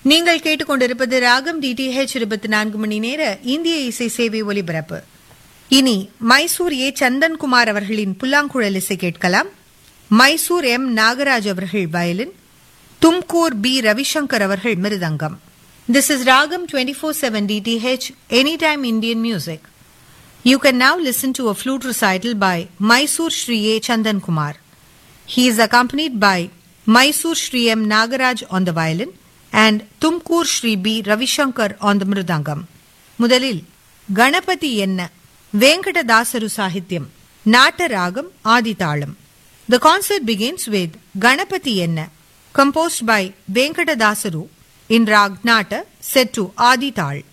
நீங்கள் கேட்டுக்கொண்டிருப்பது ராகம் டிடிஹெச் இருபத்தி நான்கு மணி நேர இந்திய இசை சேவை ஒலிபரப்பு இனி மைசூர் ஏ சந்தன்குமார் அவர்களின் புல்லாங்குழல் இசை கேட்கலாம் மைசூர் எம் நாகராஜ் அவர்கள் வயலின் தும்கூர் பி ரவிசங்கர் அவர்கள் mridangam this is ragam twenty four seven DTH any time Indian music You can now listen to a flute recital by Mysore Shri A. Chandan Kumar. He is accompanied by Mysore Shri M. Nagaraj on the violin and Tumkur Shri B. Ravishankar on the mridangam. முதலில் கணபதி என்ன வெங்கடதாசரு சாகித்யம் நாட்டராகம் ஆதிதாளம் The concert begins with Ganapati Enna, composed by Venkatadasaru in Rag Nata set to Adi Tal.